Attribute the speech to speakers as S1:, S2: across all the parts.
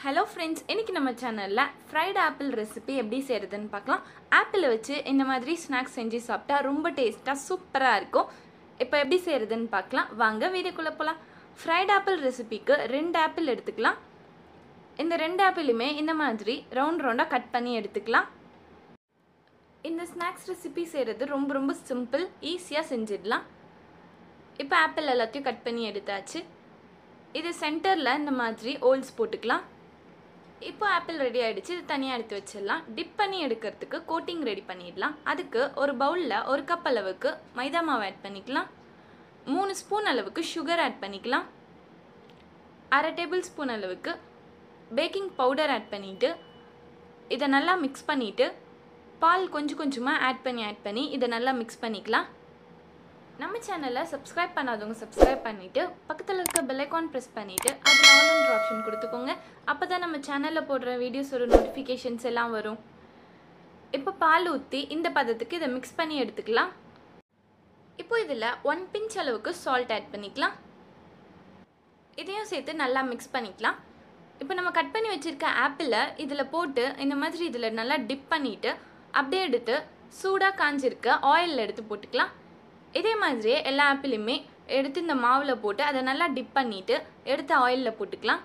S1: hello friends இன்றைக்கி நம்ம சேனலில் ஃப்ரைட் ஆப்பிள் ரெசிபி எப்படி செய்கிறதுன்னு பார்க்கலாம் ஆப்பிளை வச்சு இந்த மாதிரி ஸ்நாக்ஸ் செஞ்சு சாப்பிட்டா ரொம்ப டேஸ்ட்டாக சூப்பராக இருக்கும் இப்போ எப்படி செய்கிறதுன்னு பார்க்கலாம் வாங்க வீடியோக்குள்ளே போகலாம் ஃப்ரைட் ஆப்பிள் ரெசிபிக்கு ரெண்டு ஆப்பிள் எடுத்துக்கலாம் இந்த ரெண்டு ஆப்பிளுமே இந்த மாதிரி ரவுண்ட் ரவுண்டாக கட் பண்ணி எடுத்துக்கலாம் இந்த ஸ்நாக்ஸ் ரெசிபி செய்கிறது ரொம்ப ரொம்ப சிம்பிள் ஈஸியாக செஞ்சிடலாம் இப்போ ஆப்பிள் எல்லாத்தையும் கட் பண்ணி எடுத்தாச்சு இது சென்டரில் இந்த மாதிரி ஓல்ஸ் போட்டுக்கலாம் இப்போ ஆப்பிள் ரெடி ஆகிடுச்சு இது தனியாக எடுத்து வச்சிடலாம் டிப் பண்ணி எடுக்கிறதுக்கு கோட்டிங் ரெடி பண்ணிடலாம் அதுக்கு ஒரு பவுலில் ஒரு கப் அளவுக்கு மைதா மாவு ஆட் பண்ணிக்கலாம் மூணு ஸ்பூன் அளவுக்கு சுகர் ஆட் பண்ணிக்கலாம் அரை டேபிள் ஸ்பூன் அளவுக்கு பேக்கிங் பவுடர் ஆட் பண்ணிவிட்டு இதை நல்லா மிக்ஸ் பண்ணிவிட்டு பால் கொஞ்சம் கொஞ்சமாக ஆட் பண்ணி ஆட் பண்ணி இதை நல்லா மிக்ஸ் பண்ணிக்கலாம் நம்ம சேனலை சப்ஸ்கிரைப் பண்ணாதவங்க சப்ஸ்கிரைப் பண்ணிவிட்டு பக்கத்தில் இருக்க பெல்லைக்கான் ப்ரெஸ் பண்ணிவிட்டு அதில் ஆல் ஆப்ஷன் கொடுத்துக்கோங்க அப்போ தான் நம்ம சேனலில் போடுற வீடியோஸோட நோட்டிஃபிகேஷன்ஸ் எல்லாம் வரும் இப்போ பால் ஊற்றி இந்த பதத்துக்கு இதை மிக்ஸ் பண்ணி எடுத்துக்கலாம் இப்போ இதில் ஒன் பிஞ்ச் அளவுக்கு சால்ட் ஆட் பண்ணிக்கலாம் இதையும் சேர்த்து நல்லா மிக்ஸ் பண்ணிக்கலாம் இப்போ நம்ம கட் பண்ணி வச்சுருக்க ஆப்பிளை இதில் போட்டு இந்த மாதிரி இதில் நல்லா டிப் பண்ணிவிட்டு அப்படியே எடுத்து சூடாக காஞ்சிருக்க ஆயிலில் எடுத்து போட்டுக்கலாம் இதே மாதிரியே எல்லா ஆப்பிளுமே எடுத்து இந்த மாவில் போட்டு அதை நல்லா டிப் பண்ணிவிட்டு எடுத்து ஆயிலில் போட்டுக்கலாம்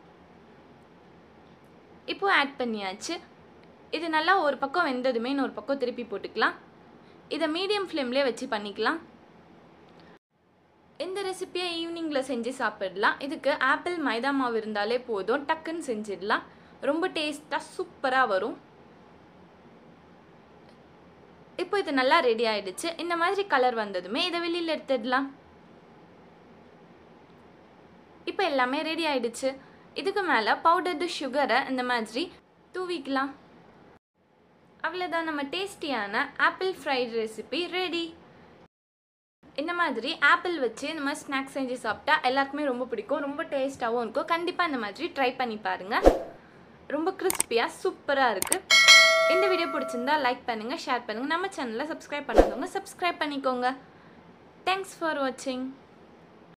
S1: இப்போ ஆட் பண்ணியாச்சு இது நல்லா ஒரு பக்கம் வெந்ததுமே இன்னொரு பக்கம் திருப்பி போட்டுக்கலாம் இதை மீடியம் ஃப்ளேம்லேயே வச்சு பண்ணிக்கலாம் இந்த ரெசிப்பியை ஈவினிங்கில் செஞ்சு சாப்பிடலாம் இதுக்கு ஆப்பிள் மைதா மாவு இருந்தாலே போதும் டக்குன்னு செஞ்சிடலாம் ரொம்ப டேஸ்ட்டாக சூப்பராக வரும் இப்போ இது நல்லா ரெடி ஆயிடுச்சு இந்த மாதிரி கலர் வந்ததுமே இதை வெளியில் எடுத்துடலாம் இப்போ எல்லாமே ரெடி ஆயிடுச்சு இதுக்கு மேலே பவுடர்டு சுகரை இந்த மாதிரி தூவிக்கலாம் அவ்வளோதான் நம்ம டேஸ்டியான ஆப்பிள் ஃப்ரைட் ரெசிபி ரெடி இந்த மாதிரி ஆப்பிள் வச்சு இந்த மாதிரி ஸ்நாக்ஸ் செஞ்சு சாப்பிட்டா எல்லாருக்குமே ரொம்ப பிடிக்கும் ரொம்ப டேஸ்ட்டாகவும் இருக்கும் கண்டிப்பாக இந்த மாதிரி ட்ரை பண்ணி பாருங்கள் ரொம்ப கிறிஸ்பியாக சூப்பராக இருக்குது இந்த வீடியோ பிடிச்சிருந்தா லைக் பண்ணுங்கள் ஷேர் பண்ணுங்கள் நம்ம சேனலை சப்ஸ்கிரைப் பண்ணாதவங்க சப்ஸ்கிரைப் பண்ணிக்கோங்க தேங்க்ஸ் ஃபார் வாட்சிங்